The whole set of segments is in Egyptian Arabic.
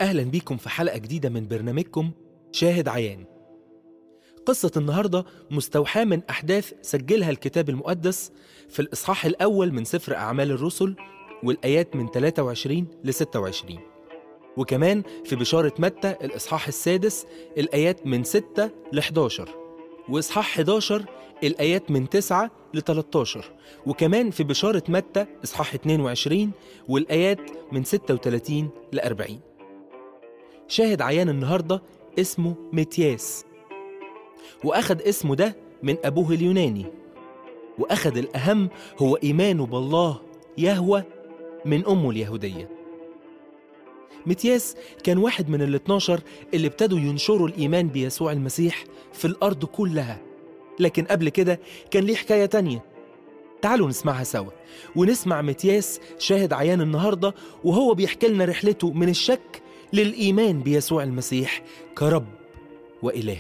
أهلا بيكم في حلقة جديدة من برنامجكم شاهد عيان قصة النهاردة مستوحاة من أحداث سجلها الكتاب المقدس في الإصحاح الأول من سفر أعمال الرسل والآيات من 23 ل 26 وكمان في بشارة متى الإصحاح السادس الآيات من 6 ل 11 وإصحاح 11 الآيات من 9 ل 13 وكمان في بشارة متى إصحاح 22 والآيات من 36 ل 40 شاهد عيان النهاردة اسمه متياس وأخد اسمه ده من أبوه اليوناني وأخد الأهم هو إيمانه بالله يهوى من أمه اليهودية متياس كان واحد من ال 12 اللي ابتدوا ينشروا الإيمان بيسوع المسيح في الأرض كلها لكن قبل كده كان ليه حكاية تانية تعالوا نسمعها سوا ونسمع متياس شاهد عيان النهاردة وهو بيحكي لنا رحلته من الشك للإيمان بيسوع المسيح كرب وإله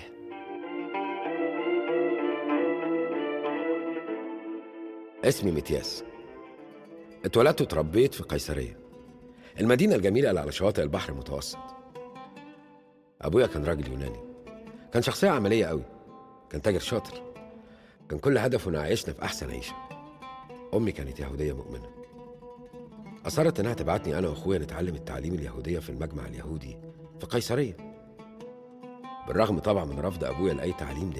اسمي متياس اتولدت وتربيت في قيصرية المدينة الجميلة اللي على شواطئ البحر المتوسط أبويا كان راجل يوناني كان شخصية عملية قوي كان تاجر شاطر كان كل هدفه إنه يعيشنا في أحسن عيشة أمي كانت يهودية مؤمنة أصرت إنها تبعتني أنا وأخويا نتعلم التعليم اليهودية في المجمع اليهودي في قيصرية بالرغم طبعا من رفض أبويا لأي تعليم